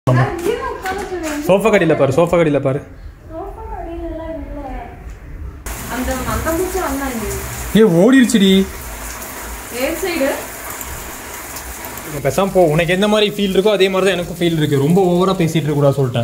Sofa கடியில் பாரு sofa கடியில் பாரு அந்த அந்த பூச்சி வந்தாங்க ஏ ஓடிடுச்சுடி ஏர் சைடு பேசாம போ உனக்கு எந்த மாதிரி ஃபீல் இருக்கோ அதே மாதிரி தான் எனக்கும் ஃபீல் இருக்கு ரொம்ப ஓவரா பேசிட்டு இருக்க கூடாது சொல்லிட்டேன்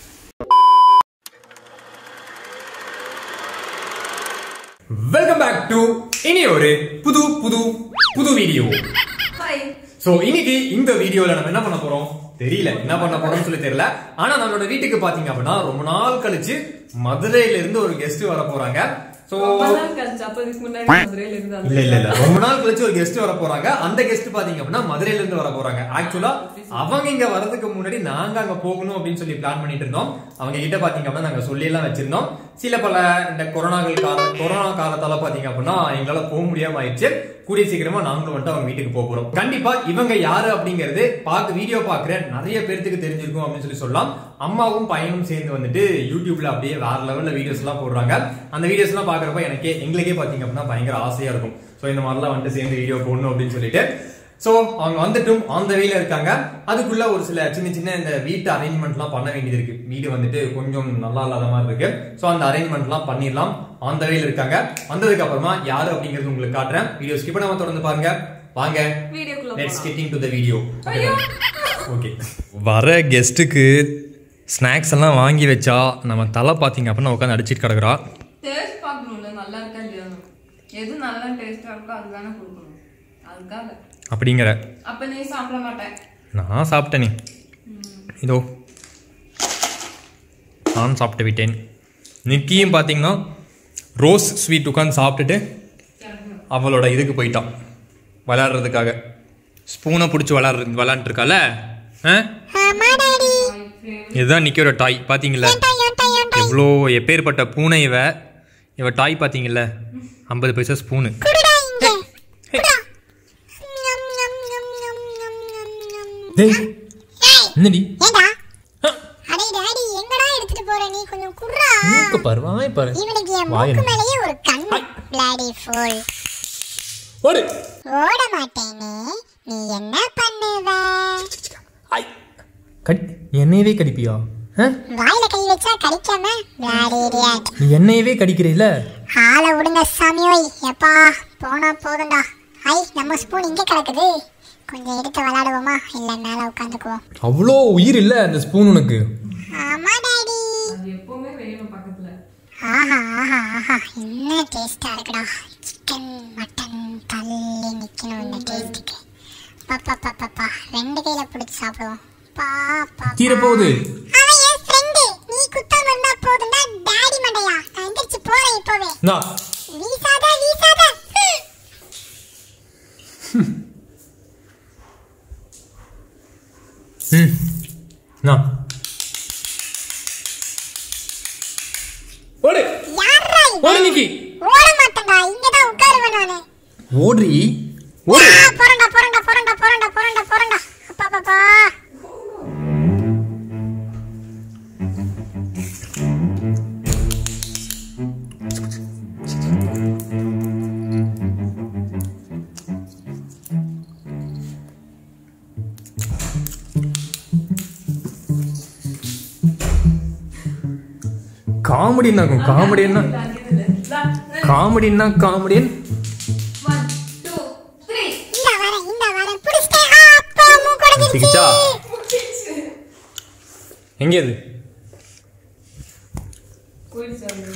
வெல்கம் பேக் டு இனி ஒரு புது புது புது வீடியோ ஹாய் சோ இன்னைக்கு இந்த வீடியோல நம்ம என்ன பண்ண போறோம் தெரியல என்ன பண்ண போறோம்னு சொல்லி தெரியல ஆனா நம்மளோட வீட்டுக்கு பாத்தீங்க அப்படின்னா ரொம்ப நாள் கழிச்சு மதுரையில இருந்து ஒரு கெஸ்ட் வர போறாங்க சோ அப்பதான் கழிச்சு அப்ப இதுக்கு முன்னாடி மதுரையில இருந்து அந்த இல்ல இல்ல இல்ல ரொம்ப நாள் கழிச்சு ஒரு கெஸ்ட் வர போறாங்க அந்த கெஸ்ட் பாத்தீங்க அப்படின்னா மதுரையில இருந்து வர போறாங்க ஆக்சுவலா அவங்க இங்க வரதுக்கு முன்னாடி நாங்க அங்க போகணும் அப்படின்னு சொல்லி பிளான் பண்ணிட்டு இருந்தோம் அவங்க கிட்ட பாத்தீங்க அப்படின்னா நாங்க சொல்லி எல்லாம் வச்சிருந்தோம் சில பல இந்த கொரோனாக்கள் கால கொரோனா காலத்தால பாத்தீங்க அப்படின்னா எங்களால போக முடியாம ஆயிடுச்சு கூடிய சீக்கிரமா நாங்களும் வந்துட்டு அவங்க வீட்டுக்கு போக போறோம் கண்டிப்பா இவங்க யாரு அப்படிங்கிறது பார்க்க வீடியோ பாக்குற நிறைய பேர்த்துக்கு தெரிஞ்சிருக்கும் அப்படின்னு சொல்லி சொல்லலாம் அம்மாவும் பையனும் சேர்ந்து வந்துட்டு யூடியூப்ல அப்படியே வேற லெவல்ல வீடியோஸ் எல்லாம் போடுறாங்க அந்த வீடியோஸ் எல்லாம் பாக்குறப்ப எனக்கே எங்களுக்கே பாத்தீங்க அப்படின்னா பயங்கர ஆசையா இருக்கும் சோ இந்த மாதிரிலாம் வந்துட்டு சேர்ந்து வீடியோ போடணும் அப்படின்னு சொல்லிட்டு சோ அவங்க வந்துட்டும் ஆன் த வேல இருக்காங்க அதுக்குள்ள ஒரு சில சின்ன சின்ன இந்த வீட்டு அரேஞ்ச்மெண்ட்லாம் பண்ண வேண்டியது இருக்கு வீடு வந்துட்டு கொஞ்சம் நல்லா இல்லாத மாதிரி இருக்கு சோ அந்த அரேஞ்ச்மெண்ட்லாம் பண்ணிடலாம் ஆன் த வேல இருக்காங்க வந்ததுக்கு அப்புறமா யாரு அப்படிங்கிறது உங்களுக்கு காட்டுறேன் வீடியோ ஸ்கிப் பண்ணாம தொடர்ந்து பாருங்க வாங்க வீடியோக்குள்ள லெட்ஸ் போலாம். கெட்டிங் டு த வீடியோ ஐயோ ஓகே வர கெஸ்ட்டுக்கு ஸ்நாக்ஸ் எல்லாம் வாங்கி வச்சா நம்ம தலை பார்த்தீங்க அப்படின்னா உட்காந்து அடிச்சிட்டு கிடக்குறா டேஸ்ட் பார்க்கணும்ல நல்லா இருக்கா இல்லையா எது நல்லா டேஸ்டா இருக்கோ அதுதானே கொடுக்கணும் அதுக்காக அப்படிங்கிற அப்ப நீ சாப்பிட மாட்டேன் நான் சாப்பிட்டேனே இதோ நான் சாப்பிட்டு விட்டேன் நிக்கியும் பார்த்தீங்கன்னா ரோஸ் ஸ்வீட் உட்காந்து சாப்பிட்டுட்டு அவளோட இதுக்கு போயிட்டான் விளையாடுறதுக்காக ஸ்பூனை பிடிச்சி விளையாடுறது விளையாண்டுட்டு இருக்கால ஆ இதுதான் நிக்கியோட டாய் பார்த்தீங்களா எவ்வளோ எப்பேற்பட்ட பூனை இவ இவ டாய் பார்த்தீங்கல்ல ஐம்பது பைசா ஸ்பூனு டேய் என்னடி ஏண்டா அடே டாடி எங்கடா எடுத்துட்டு போற நீ கொஞ்சம் குர்ரா மூக்க பாரு வாய் பாரு இவனுக்கு என் வாய் மூக்கு என்ன? மேலேயே ஒரு கண் பிளாடி ஃபுல் ஓடு ஓட மாட்டேனே நீ என்ன பண்ணுவ ஐ கடி என்னையவே கடிப்பியா ஆ? வாயில கை வச்சா கடிக்காம பிளாடி இடியாட் நீ என்னையவே கடிக்கிறீல்ல ஆளை விடுங்க சாமி ஓய் எப்பா போனா போதும்டா ஐ நம்ம ஸ்பூன் இங்க கிடக்குது கொஞ்சம் எடுத்து விளையாடுவோமா இல்ல மேல உட்காந்துக்குவோம் அவ்வளோ உயிர் இல்ல அந்த ஸ்பூன் உனக்கு ஆமா டாடி அது எப்பவுமே வேணும் பக்கத்துல ஆஹா ஆஹா ஆஹா என்ன டேஸ்டா இருக்குடா சிக்கன் மட்டன் தள்ளி நிக்கணும் இந்த டேஸ்ட்டுக்கு பாப்பா பாப்பா ரெண்டு கையில பிடிச்சி சாப்பிடுவோம் பாப்பா தீர போகுது அவன் என் ஃப்ரெண்டு நீ குத்தாம இருந்தா போதும்டா டாடி மண்டையா நான் எந்திரிச்சு போறேன் இப்பவே நான் வீசாத வீசாத ஹம். ம் நான் ஓடு யார்ரா இவன்? ஓடு நிக்கி ஓட மாட்டேன்டா இங்கதான் உட்காருவேன் நானு ஓடுறி ஓடு ஆ, போறேன்டா போறேன்டா போறேன்டா போறேன்டா போறேன்டா போறேன்டா அப்பா பாப்பா காமெடின்னா காமெடின்னா காமெடின்னா காமெடியன் ஒன் டூ த்ரீ இந்த வரேன் இந்த வரேன் புடிச்சிட்டேன் ஆ, அப்பா மூக்கு சிக்கிச்சா உடைஞ்சிருச்சு எங்க அது போயிடுச்சு அது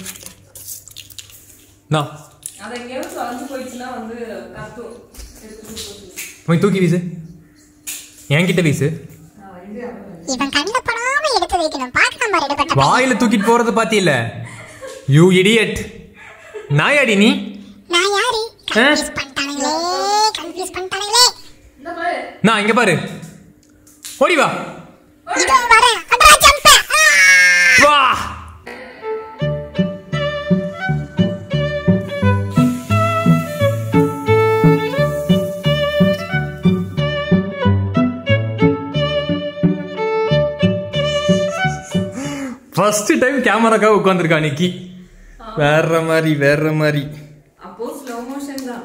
நான் அது எங்கேயாவது தொலைஞ்சு போயிடுச்சுன்னா வந்து கத்தும் எடுத்துட்டு போகுது போய் தூக்கி வீசு என்கிட்ட வீசு நான் வந்து அவன் இவன் கண்ணுல படாம எடுத்து வைக்கணும் பார்க்காம ரெடி பண்ண வாயில தூக்கிட்டு போறத பாத்தியில யூ இடியட் நாயாடி நீ நான் யாரு ஆ? கன்ஃபியூஸ் பண்ணிட்டானுங்களே கன்ஃபியூஸ் பண்ணிட்டானுங்களே இந்த பாரு நான் இங்க பாரு ஓடி வா இதோ வரேன் அடா ஜம்ப் வா ஃபர்ஸ்ட் டைம் கேமராக்காக உட்காந்துருக்கா நிக்கி வேற மாதிரி வேற மாதிரி அப்போ ஸ்லோ மோஷன் தான்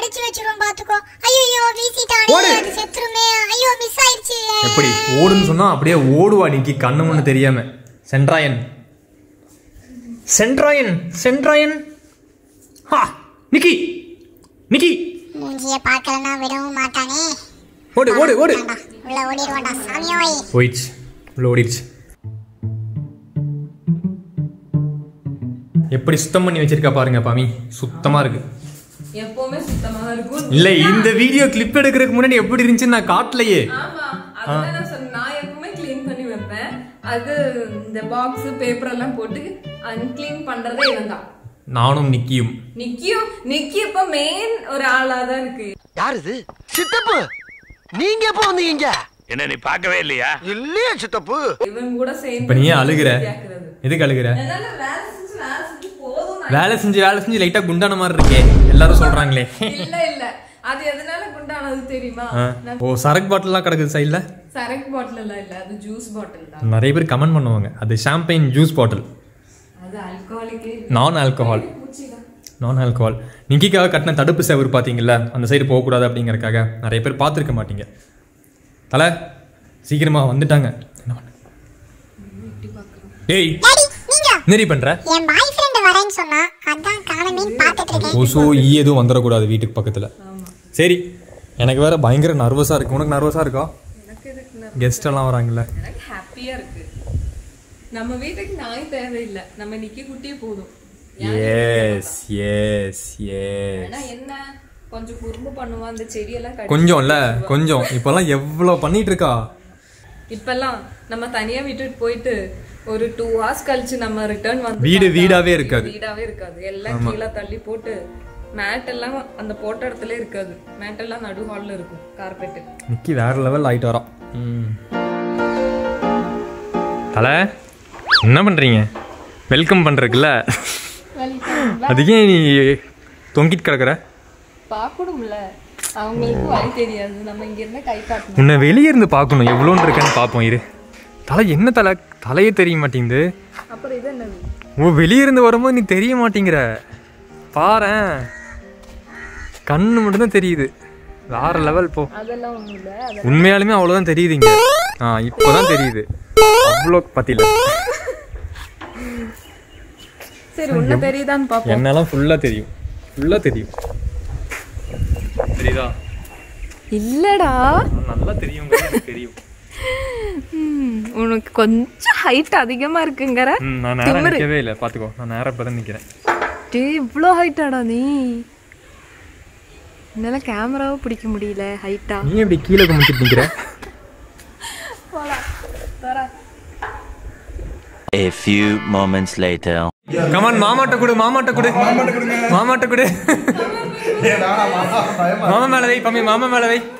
அடிச்சு வச்சிருவோம் பாத்துக்கோ ஐயோ வீசிட்டானே ஓடு. அது செத்துருமே ஐயோ மிஸ் ஆயிடுச்சு எப்படி ஓடுன்னு சொன்னா அப்படியே ஓடுவா நிக்கி கண்ணு முன்னு தெரியாம சென்ட்ராயன் சென்ட்ராயன் சென்ட்ராயன் ஹா நிக்கி நிக்கி மூஞ்சிய பார்க்கலன்னா விடவும் மாட்டானே ஓடு ஓடு ஓடு வேண்டாம், உள்ள ஓடிடுவான்டா சாமியோய் போயிடுச்சு உள்ள ஓடிடுச்சு எப்படி சுத்தம் பண்ணி வச்சிருக்கா பாருங்க பாமி சுத்தமா இருக்கு எப்பவுமே சுத்தமா இருக்கும் இல்ல இந்த வீடியோ கிளிப் எடுக்கிறதுக்கு முன்னாடி எப்படி இருந்துச்சு நான் காட்டலையே ஆமா அதுதான் நான் சொன்னேன் நான் எப்பவுமே க்ளீன் பண்ணி வைப்பேன் அது இந்த பாக்ஸ் பேப்பர் எல்லாம் போட்டு அன்க்ளீன் பண்றதே இவன் தான் நானும் நிக்கியும் நிக்கியும் நிக்கி இப்ப மெயின் ஒரு ஆளா தான் இருக்கு யார் இது சித்தப்பு நீங்க எப்போ வந்தீங்க என்ன நீ பார்க்கவே இல்லையா இல்லையா சித்தப்பு இவன் கூட சேர்ந்து இப்ப நீ ஏன் அழுகுற கேக்குறது. எதுக்கு அழுகுற அதனால வேலை செஞ்சு வேலை செஞ்சு போதும் நான் வேலை செஞ்சு வேலை செஞ்சு லைட்டா குண்டான மாதிரி இருக்கே எல்லாரும் சொல்றாங்களே இல்ல இல்ல அது எதனால குண்டானது தெரியுமா ஆ. நான் ஓ சரக்கு பாட்டில்லாம் கிடக்குது சைடில் சரக்கு பாட்டில் எல்லாம் இல்ல அது ஜூஸ் பாட்டில் தான் நிறைய பேர் கமெண்ட் பண்ணுவாங்க அது ஷாம்பெயின் ஜூஸ் பாட்டில் அது ஆல்கஹாலிக்கே நான் ஆல்கஹால் பூச்சிதான் நான் ஆல்கஹால் நிக்கிக்காக கட்டின தடுப்பு சேவர் பார்த்தீங்கல்ல அந்த சைடு போகக்கூடாது அப்படிங்கறக்காக நிறைய பேர் பார்த்துருக்க மாட்டீங்க தலை சீக்கிரமா வந்துட்டாங்க என்ன பண்ண டேய் டாடி நீங்க என்னடி பண்ற என் பாய் ஃப்ரெண்ட் வரேன்னு சொன்னா அதான் காணமேன்னு பார்த்துட்டு இருக்கேன் கொசு ஈ எதுவும் வந்துடக்கூடாது வீட்டுக்கு பக்கத்துல சரி எனக்கு வேற பயங்கர நர்வஸா இருக்கு உனக்கு நர்வஸா இருக்கா எனக்கு எதுக்கு கெஸ்ட் எல்லாம் வராங்கல்ல எனக்கு ஹாப்பியா இருக்கு நம்ம வீட்டுக்கு நாய் தேவையில்லை நம்ம நிக்கி குட்டியே போதும் எஸ் எஸ் எஸ் ஆனா என்ன கொஞ்சம் குறும்பு பண்ணுவான் அந்த செடியெல்லாம் கடிச்சு கொஞ்சம் இல்ல கொஞ்சம் இப்பெல்லாம் எவ்வளவு பண்ணிட்டு இருக்கா இப்பெல்லாம் நம்ம தனியா விட்டுட்டு போயிட்டு ஒரு டூ ஹவர்ஸ் கழிச்சு நம்ம ரிட்டர்ன் வந்து வீடு பார்த்தா வீடாவே இருக்காது. வீடாவே இருக்காது எல்லாம் கீழே தள்ளி போட்டு மேட் எல்லாம் அந்த போட்ட இடத்துல இருக்காது மேட் எல்லாம் நடு ஹால்ல இருக்கும் கார்பெட் நிக்கி வேற லெவல் ஆயிட்டு வரான் ம். தலை என்ன பண்றீங்க வெல்கம் பண்றதுக்குல்ல அதுக்கே நீ தொங்கிட்டு கிடக்குற பார்க்கணும்ல அவங்களுக்கு வழி தெரியாது நம்ம இங்க இருந்தா கை காட்டணும் உன்னை வெளியே இருந்து பார்க்கணும் எவ்வளோன்னு இருக்கேன்னு பார்ப்போம் இரு தலை என்ன தலை தலையே தெரிய மாட்டேங்குது அப்புறம் இது என்னது ஓ வெளியே இருந்து வரும்போது நீ தெரிய மாட்டேங்கிற பாரேன் கண்ணு மட்டும்தான் தெரியுது வேற லெவல் போ அதெல்லாம் ஒண்ணும் இல்ல அது உண்மையாலுமே அவ்வளோதான் தெரியுதுங்க ஆ இப்போதான் தெரியுது அவ்வளோ பத்தில சரி உன்ன தெரியுதான்னு பாப்போம் என்னெல்லாம் ஃபுல்லாக தெரியும் ஃபுல்லாக தெரியும் தெரியுதா இல்லடா நல்லா தெரியும் தெரியும் ம், உனக்கு கொஞ்சம் ஹைட் அதிகமா இருக்குங்கற ம், நான் நேரம் நிற்கவே இல்லை பார்த்துக்கோ நான் நேரம் இப்போ தான் நிற்கிறேன் டேய் இவ்வளோ ஹைட்டாடா நீ என்னால கேமராவை பிடிக்க முடியல ஹைட்டா நீ எப்படி கீழே கும்பிட்டு நிற்கிற A few moments later. Come on மாமாட்ட கொடு மாமாட்ட கொடு மாமாட்ட கொடு மாமா மேல வை பம்மி மாமா மேல வை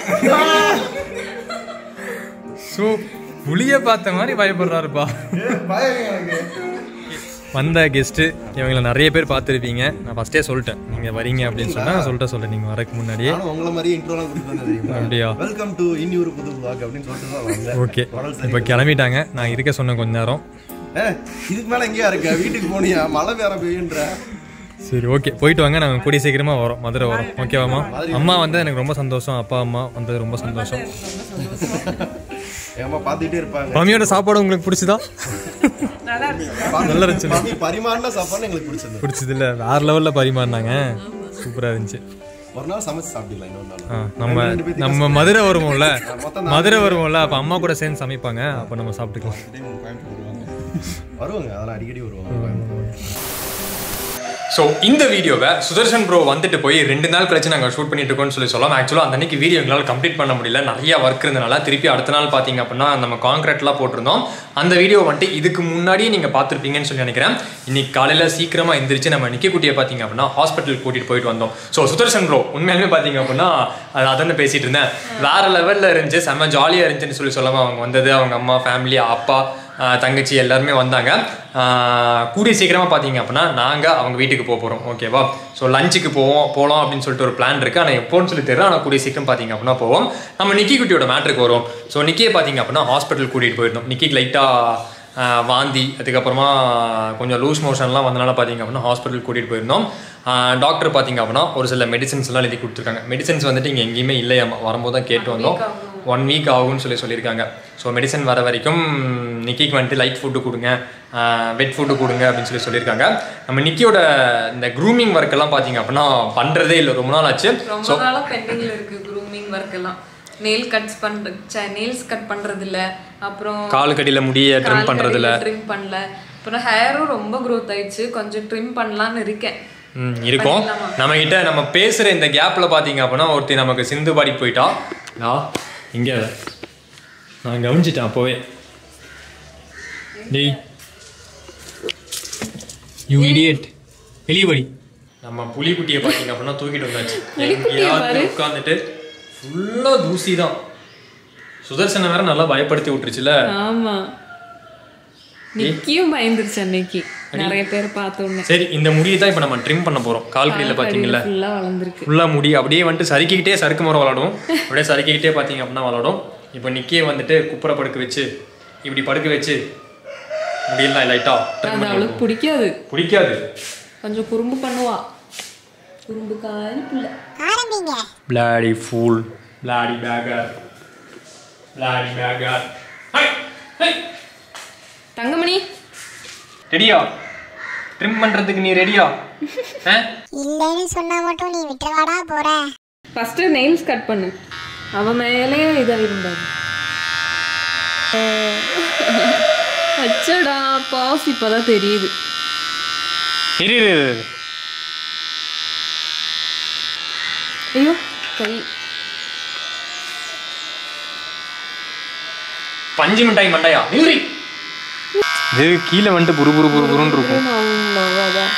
சோ புளிய பார்த்த மாதிரி பயப்படுறாருப்பா வந்த கெஸ்ட்டு இவங்களை நிறைய பேர் பார்த்துருப்பீங்க நான் ஃபஸ்ட்டே சொல்லிட்டேன் நீங்கள் வரீங்க அப்படின்னு சொன்னா நான் சொல்லிட்டு சொல்லிட்டேன் நீங்கள் வரக்கு முன்னாடியே நானும் உங்களை மாதிரி இன்ட்ரோலாம் கொடுத்து வந்தேன் தெரியுமா அப்படியா வெல்கம் டு இன்னொரு புது vlog அப்படின்னு சொல்லிட்டு தான் வந்தேன் ஓகே குரல் சரி இப்போ கிளம்பிட்டாங்க நான் இருக்க சொன்னேன் கொஞ்ச நேரம் ஏ, இதுக்கு மேல எங்கேயா இருக்க வீட்டுக்கு போனியா மழை வேற பெய்யுன்ற சரி ஓகே போயிட்டு வாங்க நாங்கள் கூடிய சீக்கிரமா வரோம் மதுரை வரோம் ஓகேவாம்மா அம்மா வந்து எனக்கு ரொம்ப சந்தோஷம் அப்பா அம்மா வந்தது ரொம்ப சந்தோஷம் ஏமா பாத்துக்கிட்டே இருப்பாங்க மம்மியோட சாப்பாடு உங்களுக்கு பிடிச்சதா நல்லா இருந்துச்சு மம்மி பரிமாறின சாப்பாடு எங்களுக்கு பிடிச்சது பிடிச்சது இல்ல வேற லெவல்ல பரிமாறினாங்க சூப்பரா இருந்துச்சு ஒரு நாள் சமைச்சு சாப்பிடலாம் இன்னொரு நாள் ஆ, நம்ம நம்ம மதுரை வருவோம்ல மதுரை வருவோம்ல அப்ப அம்மா கூட சேர்ந்து சமைப்பாங்க அப்ப நம்ம சாப்பிட்டுக்கலாம் டைம் கோயம்புத்தூர் வருவாங்க வருவாங்க அதெல்லாம் அடிக்கடி வருவாங்க கோயம்புத்தூர் ஸோ இந்த வீடியோவை சுதர்ஷன் ப்ரோ வந்துட்டு போய் ரெண்டு நாள் கழிச்சு நாங்கள் ஷூட் பண்ணிட்டு இருக்கோம்னு சொல்லி சொல்லலாம் ஆக்சுவலாக அந்த அன்னைக்கு வீடியோ எங்களால் கம்ப்ளீட் பண்ண முடியல நிறைய ஒர்க் இருந்தனால திருப்பி அடுத்த நாள் பார்த்தீங்க அப்படின்னா நம்ம கான்கிரீட்லாம் போட்டிருந்தோம் அந்த வீடியோ வந்துட்டு இதுக்கு முன்னாடியே நீங்கள் பார்த்துருப்பீங்கன்னு சொல்லி நினைக்கிறேன் இன்னைக்கு காலையில் சீக்கிரமாக எந்திரிச்சு நம்ம நிக்க குட்டியை பார்த்தீங்க அப்படின்னா ஹாஸ்பிட்டல் கூட்டிகிட்டு போயிட்டு வந்தோம் ஸோ சுதர்ஷன் ப்ரோ உண்மையாலுமே பார்த்தீங்க அப்படின்னா அது அதான் பேசிட்டு இருந்தேன் வேற லெவலில் இருந்துச்சு செம்ம ஜாலியாக இருந்துச்சுன்னு சொல்லி சொல்லாமல் அவங்க வந்தது அவங்க அம்மா ஃபேமிலி அப்பா ஆஹ் தங்கச்சி எல்லாருமே வந்தாங்க ஆஹ் கூடிய சீக்கிரமாக பார்த்தீங்க அப்படின்னா நாங்கள் அவங்க வீட்டுக்கு போக போகிறோம் ஓகேவா ஸோ லஞ்சுக்கு போவோம் போகலாம் அப்படின்னு சொல்லிட்டு ஒரு பிளான் இருக்குது ஆனால் எப்போன்னு சொல்லி தெரியல ஆனால் கூடிய சீக்கிரம் பார்த்தீங்க அப்படின்னா போவோம் நம்ம நிக்கி குட்டியோட மேட்ருக்கு வரும் ஸோ நிக்கியை பார்த்தீங்க அப்படின்னா ஹாஸ்பிட்டல் கூட்டிகிட்டு போயிருந்தோம் நிக்கிக்கு ஆஹ் வாந்தி அதுக்கப்புறமா கொஞ்சம் லூஸ் மோஷன்லாம் வந்தனால பார்த்தீங்க அப்படின்னா ஹாஸ்பிட்டல் கூட்டிகிட்டு போயிருந்தோம் டாக்டர் பார்த்தீங்க அப்படின்னா ஒரு சில மெடிசன்ஸ் எல்லாம் எழுதி கொடுத்துருக்காங்க மெடிசன்ஸ் வந்துட்டு இங்கே எங்கேயுமே இல்லையாமா வரும்போது தான் கேட்டு வந்தோம் ஒன் வீக் ஆகும்னு சொல்லி சொல்லியிருக்காங்க ஸோ மெடிசன் வர வரைக்கும் நிக்கிக்கு வந்துட்டு லைட் ஃபுட்டு கொடுங்க வெட் ஃபுட்டு கொடுங்க அப்படின்னு சொல்லி சொல்லியிருக்காங்க நம்ம நிக்கியோட இந்த க்ரூமிங் ஒர்க் எல்லாம் பார்த்தீங்க அப்படின்னா பண்ணுறதே இல்லை ரொம்ப நாள் ஆச்சு ரொம்ப நாளா பெண்டிங்ல இருக்கு க்ரூமிங் ஒர்க் எல்லாம் நெயில் கட்ஸ் பண்ற நெயில்ஸ் கட் பண்றது இல்ல அப்புறம் கால் கடியில் முடிய ட்ரிம் பண்ணுறது இல்லை ட்ரிம் பண்ணல அப்புறம் ஹேரும் ரொம்ப க்ரோத் ஆயிடுச்சு கொஞ்சம் ட்ரிம் பண்ணலாம்னு இருக்கேன் ம், இருக்கும் நம்ம கிட்ட நம்ம பேசுற இந்த கேப்ல பாத்தீங்க அப்படின்னா ஒருத்தி நமக்கு சிந்து பாடி போயிட்டா நான் இங்க நான் கவனிச்சிட்டேன் அப்போவே டேய் யூ இடியட் வெளியபடி நம்ம புலிக்குட்டியை பார்த்தீங்க அப்படின்னா தூக்கிட்டு வந்தாச்சு எங்கேயாவது உட்காந்துட்டு ஃபுல்லாக தூசி தான் சுதர்சனை வேற நல்லா பயப்படுத்தி விட்டுருச்சுல ஆமா நிக்கியும் பயந்துருச்சு அன்னைக்கு நிறைய பேர் பார்த்த உடனே சரி இந்த முடியை தான் இப்போ நம்ம ட்ரிம் பண்ண போறோம் கால் கடியில் பார்த்தீங்களா ஃபுல்லா வளர்ந்துருக்கு ஃபுல்லாக முடி அப்படியே வந்துட்டு சறுக்கிக்கிட்டே சறுக்கு முறை விளாடும் அப்படியே சறுக்கிக்கிட்டே பார்த்தீங்க அப்படின்னா விளாடும் இப்போ நிக்கியே வந்துட்டு குப்புற படுக்க வச்சு இப்படி படுக்க வச்சு முடியலாம் லைட்டா அது அவளுக்கு பிடிக்காது பிடிக்காது கொஞ்சம் குறும்பு பண்ணுவா குறும்பு காலி பிள்ளை ஆரம்பிங்க bloody fool bloody beggar bloody beggar Thangamani ரெடியா ட்ரிம் பண்ணுறதுக்கு நீ ரெடியா ஆ இல்லைன்னு சொன்னா மட்டும் நீ விட்டுறவாடா போற ஃபர்ஸ்ட் நெயில்ஸ் கட் பண்ணு அவ மேலே இதா இருந்தாரு அச்சடா பாஸ் இப்பதான் தெரியுது இரு இரு, இரு, இரு. ஐயோ கை பஞ்சு மிட்டாய் மண்டையா நில்றி இது கீழே வந்துட்டு புரு புரு புரு புருன்னு இருக்கும் அதான்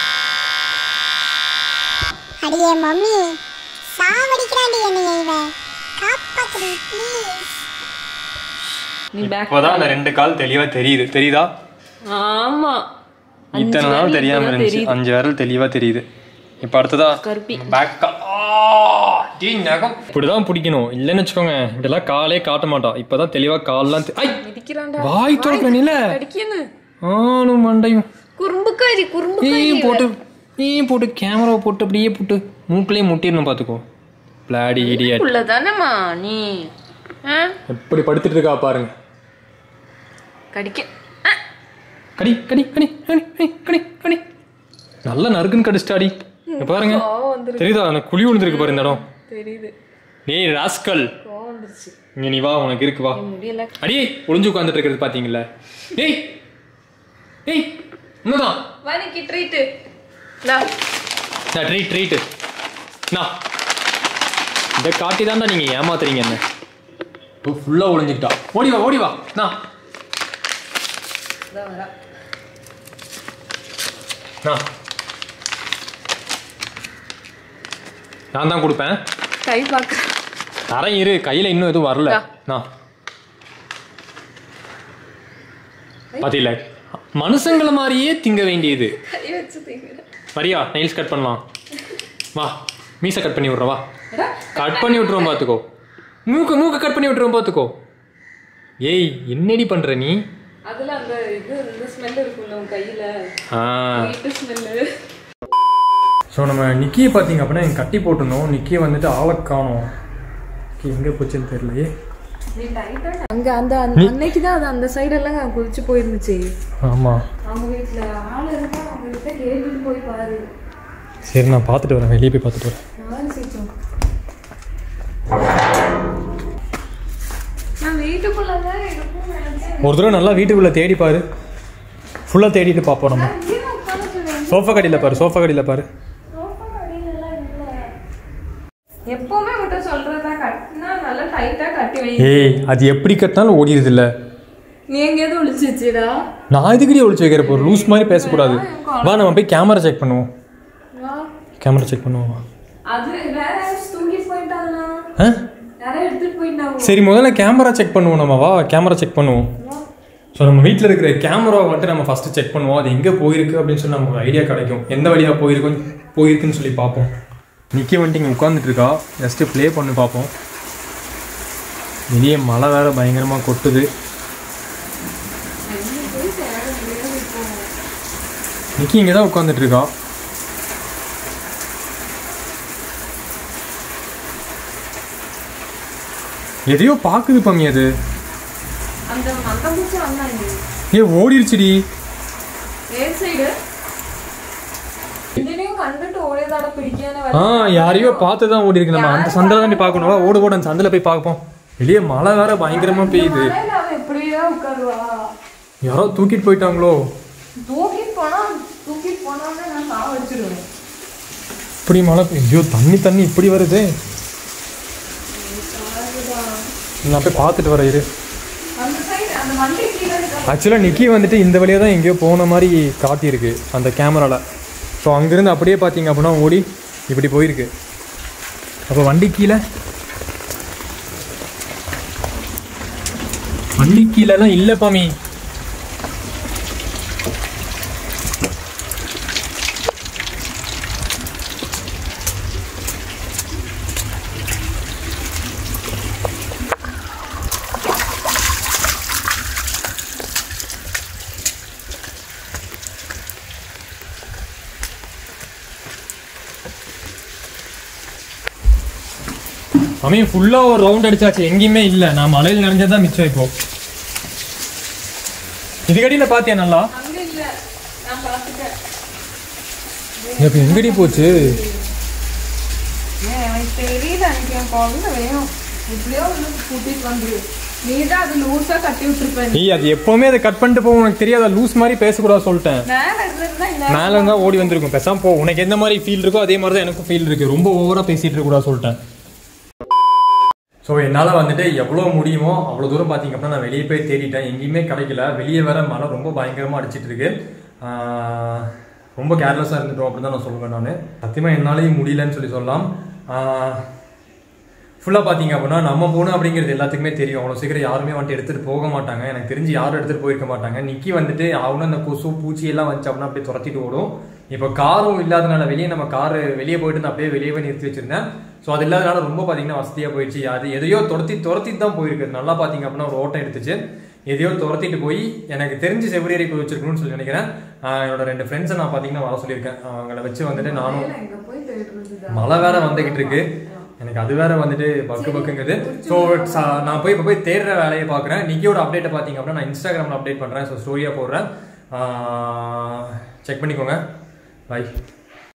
அடியே மம்மி சாவடிக்கிறாண்டி என்னைய இவன் காப்பாத்துடி ப்ளீஸ் நீ பேக் இப்போதான் அந்த ரெண்டு கால் தெளிவா தெரியுது தெரியுதா ஆமா இத்தனை நாள் தெரியாம இருந்துச்சு அஞ்சு விரல் தெளிவா தெரியுது இப்போ அடுத்ததா கருப்பி. பேக் நகம் இப்படிதான் பிடிக்கணும் இல்லைன்னு வச்சுக்கோங்க இதெல்லாம் காலே காட்ட மாட்டான் இப்பதான் தெளிவா கால்லாம் தெ- ஐ மிதிக்கிறான்டா வாய் திறக்கல நில அடிக்கணும் ஆனும் மண்டையும் குறும்புக்காரி குறும்பு நீயும் போட்டு நீயும் போட்டு கேமராவை போட்டு அப்படியே போட்டு மூக்கிலேயே முட்டிடணும் பார்த்துக்கோ பிளாடி இடியட் உள்ளதானம்மா நீ ஆ? எப்படி படுத்துட்டு இருக்கா பாருங்க கடிக்க கடி கடி கடி கடி கடி கடி கடி நல்லா நறுக்குன்னு கடிச்சிட்டாடி இங்க பாருங்க தெரியுதா அந்த குழி விழுந்திருக்கு பாரு இந்த இடம் தெரியுது டேய் ராஸ்கல் கோவம் வந்துருச்சு இங்க நீ வா உனக்கு இருக்கு வா முடியல அடி ஒளிஞ்சு உட்காந்துட்டு இருக்கிறது பாத்தீங்களா டேய் டேய் உண்மைதான் வனிக்கு ட்ரீட்டு நான் நான் ட்ரீட் ட்ரீட்டு நான் இதை காட்டி தான்டா நீங்க ஏமாத்துறீங்க என்ன இப்போ ஃபுல்லா ஒளிஞ்சுக்கிட்டா ஓடி வா ஓடி வா நான் தான் வரா நான் நான் தான் கொடுப்பேன் கை பார்க்க தரேன் இரு கையில இன்னும் எதுவும் வரல இந்தா. நான் பாத்தீங்களா மனுஷங்கள மாதிரியே திங்க வேண்டியது கை வச்சு தீங்க வரியா நெயில்ஸ் கட் பண்ணலாம் வா மீசை கட் பண்ணி விட்றோம் வா கட் பண்ணி விட்டுருவோம் பார்த்துக்கோ மூக்கு மூக்கு கட் பண்ணி விட்டுருவோம் பார்த்துக்கோ ஏய் என்னடி பண்ற நீ அதுல அந்த இது இந்த ஸ்மெல் இருக்கும்ல உன் கையில ஆ வீட்டு ஸ்மெல்லு ஸோ நம்ம நிக்கியை பார்த்தீங்க அப்படின்னா எங்க கட்டி போட்டிருந்தோம் நிக்கியை வந்துட்டு ஆளை காணோம் நிக்கி எங்கே போச்சுன்னு தெரியலையே அங்க அந்த அன்னைக்கு தான் அது அந்த சைடு எல்லாம் குதிச்சு போயிருந்துச்சு ஆமாம் அவங்க வீட்டுல ஆள் இருந்தா அவங்க கிட்ட கேட்டுட்டு போய் பாரு சரி நான் பார்த்துட்டு வரேன் வெளியே போய் பார்த்துட்டு வரேன் நான் சீக்கிரம் நான் வீட்டுக்குள்ளதான் இருக்கும் நினைச்சேன் ஒரு தடவை நல்லா வீட்டுக்குள்ளே தேடி பாரு ஃபுல்லாக தேடிட்டு பார்ப்போம் நம்ம இங்கேயே உட்காந்துட்டு சோஃபா கடியில் பாரு சோஃபா கடியில் பாரு எப்பவுமே விட்டு சொல்றதா கட்டினா நல்லா டைட்டா கட்டி வை ஏய் அது எப்படி கட்டினாலும் ஓடிடுது இல்ல நீ எங்கேயாவது ஒளிச்சு வச்சுடா நான் இதுக்கடி ஒழிச்சு வைக்கிற இப்போ லூஸ் மாதிரி பேசக்கூடாது வா நம்ம போய் கேமரா செக் பண்ணுவோம் கேமரா செக் பண்ணுவோம் வா. அது வேற யாராச்சும் தூக்கிட்டு போயிட்டாங்களா ஆ யாரோ எடுத்துட்டு போயிட்டாங்க சரி முதல்ல கேமரா செக் பண்ணுவோம் நம்ம வா கேமரா செக் பண்ணுவோம் ஸோ நம்ம வீட்டில் இருக்கிற கேமராவை வந்துட்டு நம்ம ஃபஸ்ட்டு செக் பண்ணுவோம் அது எங்கே போயிருக்கு அப்படின்னு சொல்லி நமக்கு ஒரு ஐடியா கிடைக்கும் எந்த வழியாக போயிருக்கும் போயிருக்குன்னு சொல்லி பார்ப்போம் நிற்க வந்துட்டு இங்கே உட்காந்துட்டு இருக்கா ஜஸ்ட்டு ப்ளே பண்ணி பார்ப்போம் வெளியே மழை வேற பயங்கரமாக கொட்டுது நிக்கி இங்கே தான் உட்காந்துட்டு இருக்கா எதையோ பாக்குது பம்மி அது அந்த மந்த பூச்சி வந்தாங்க ஏ ஓடிருச்சுடி ഏത് സൈഡ് ഇതിനെയും കണ്ടിട്ട് ഓടിയതാടെ പിടിക്കാനേ ஆ யாரையோ பார்த்து தான் ஓடி இருக்கு நம்ம அந்த சந்தில தான் போய் பார்க்கணும் வா, ஓடு ஓடு அந்த சந்தில போய் பார்ப்போம் வெளியே மழை வேற பயங்கரமா பெய்யுது அவன் எப்படியா உட்காருவா யாரோ தூக்கிட்டு போயிட்டாங்களோ தூக்கிட்டு போனா தூக்கிட்டு போனோன்னு நான் சாவ வச்சிருவேன் இப்படி மழை பெய்யுது. ஐயோ தண்ணி தண்ணி இப்படி வருது நான் போய் பார்த்துட்டு வரேன் இரு அந்த சைடு அந்த வண்டி கீழே இருக்க ஆக்சுவலாக நிக்கி வந்துட்டு இந்த வழியாக தான் எங்கேயோ போன மாதிரி காட்டியிருக்கு அந்த கேமராவில் ஸோ அங்கேருந்து அப்படியே பார்த்தீங்க அப்படின்னா ஓடி இப்படி போயிருக்கு அப்போ வண்டி கீழே வண்டி கீழெல்லாம் இல்லை பாமி மாமி ஃபுல்லாக ஒரு ரவுண்ட் அடிச்சாச்சு எங்கேயுமே இல்லை நான் மலையில் நினைஞ்சது தான் மிச்சம் இப்போ இதுக்கடியில் பார்த்தியா நல்லா அங்க இல்ல நான் பார்த்துட்டேன் இப்போ எங்கடி போச்சு ஏன் எனக்கு தெரியல எனக்கு என் குழந்தை வேணும் எப்படியோ வந்து கூட்டிட்டு வந்துரு நீ தான் அது லூஸா கட்டி விட்டுருப்ப நீ அது எப்பவுமே அதை கட் பண்ணிட்டு போகும் உனக்கு தெரியாத லூஸ் மாதிரி பேசக்கூடாது சொல்லிட்டேன் மேல இருந்திருந்தா இந்த மேல இருந்தா ஓடி வந்திருக்கும் பேசாம போ உனக்கு எந்த மாதிரி ஃபீல் இருக்கோ அதே மாதிரி தான் எனக்கும் ஃபீல் இருக்கு ரொம்ப ஓவரா பேசிட்டு இருக்க கூடாது சொல்லிட்டேன் ஸோ என்னால் வந்துட்டு எவ்வளோ முடியுமோ அவ்வளோ தூரம் பார்த்தீங்க அப்படின்னா நான் வெளியே போய் தேடிட்டேன் எங்கேயுமே கிடைக்கல வெளியே வர மழை ரொம்ப பயங்கரமாக அடிச்சிட்டு இருக்கு ஆஹ் ரொம்ப கேர்லெஸ்ஸாக இருந்துட்டோம் அப்படின்னு தான் நான் சொல்லுவேன் நான் சத்தியமாக என்னாலேயும் முடியலன்னு சொல்லி சொல்லலாம் ஃபுல்லாக பார்த்தீங்க அப்படின்னா நம்ம போகணும் அப்படிங்கிறது எல்லாத்துக்குமே தெரியும் அவ்வளோ சீக்கிரம் யாருமே வந்துட்டு எடுத்துகிட்டு போக மாட்டாங்க எனக்கு தெரிஞ்சு யாரும் எடுத்துகிட்டு போயிருக்க மாட்டாங்க நிக்கி வந்துட்டு அவனும் அந்த கொசு பூச்சி எல்லாம் வந்துச்சு அப்படின்னா அப்படியே துரத்திட்டு ஓடும் இப்போ காரும் இல்லாதனால வெளியே நம்ம காரு வெளியே போயிட்டு நான் அப்படியே வெளியே போய் நிறுத்தி வச்சிருந்தேன் ஸோ அது இல்லாதனால ரொம்ப பார்த்தீங்கன்னா வசதியாக போயிடுச்சு அது எதையோ துரத்தி துரத்திட்டு தான் போயிருக்கு நல்லா பார்த்தீங்க அப்படின்னா ஒரு ஓட்டம் எடுத்துச்சு எதையோ துரத்திட்டு போய் எனக்கு தெரிஞ்சு செவ்வரியரை போய் வச்சிருக்கணும்னு சொல்லி நினைக்கிறேன் ஆஹ் என்னோட ரெண்டு ஃப்ரெண்ட்ஸை நான் பார்த்தீங்கன்னா வர சொல்லியிருக்கேன் அவங்கள வச்சு வந்துட்டு நானும் எங்க போய் தேடுறது மழை வேற வந்துகிட்டு இருக்கு எனக்கு அது வேற வந்துட்டு பக்கு பக்குங்குது ஸோ நான் போய் இப்போ போய் தேடுற வேலையை பார்க்குறேன் நிக்கியோட அப்டேட்டை பார்த்தீங்க அப்படின்னா நான் இன்ஸ்டாகிராமில் அப்டேட் பண்ணுறேன் ஸோ ஸ்டோரியாக போடுறேன் செக் பண்ணிக்கோங்க பை